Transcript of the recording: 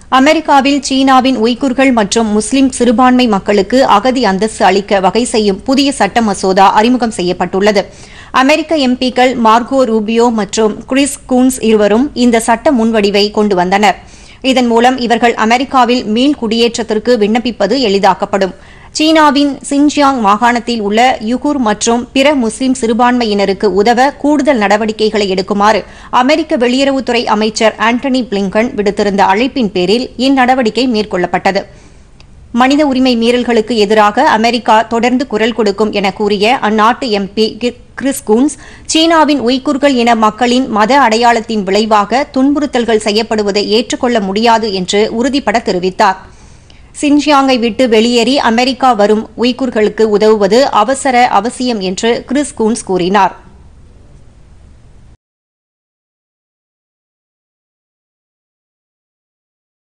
அமெரிக்காவில் சீனாவின் உய்குர்கள் மற்றும் முஸ்லிம் சிறுபான்மை மக்களுக்கு அகதி அந்தஸ்து அளிக்க வகை செய்யும் புதிய சட்ட மசோதா அறிமுகம் செய்யப்பட்டுள்ளது அமெரிக்க எம்பிக்கள் மார்கோ ரூபியோ மற்றும் கிறிஸ் கூன்ஸ் இருவரும் இந்த சட்ட முன்வடிவை கொண்டு வந்தனர் இதன் மூலம் இவர்கள் அமெரிக்காவில் மீள் குடியேற்றத்திற்கு விண்ணப்பிப்பது எளிதாக்கப்படும் சீனாவின் சின்ஜியாங் மாகாணத்தில் உள்ள யுகூர் மற்றும் பிற முஸ்லிம் சிறுபான்மையினருக்கு உதவ கூடுதல் நடவடிக்கைகளை எடுக்குமாறு அமெரிக்க வெளியுறவுத்துறை அமைச்சர் ஆண்டனி பிளிங்கன் விடுத்திருந்த அழைப்பின் பேரில் இந்நடவடிக்கை மேற்கொள்ளப்பட்டது மனித உரிமை மீறல்களுக்கு எதிராக அமெரிக்கா தொடர்ந்து குரல் கொடுக்கும் என கூறிய அந்நாட்டு எம்பி கிறிஸ் கூன்ஸ் சீனாவின் உய்குர்கள் இன மக்களின் மத அடையாளத்தின் விளைவாக துன்புறுத்தல்கள் செய்யப்படுவதை ஏற்றுக்கொள்ள முடியாது என்று உறுதிபட தெரிவித்தார் சின்ஜியாங்கை விட்டு வெளியேறி அமெரிக்கா வரும் உய்குர்களுக்கு உதவுவது அவசர அவசியம் என்று கிறிஸ் கூன்ஸ் கூறினார்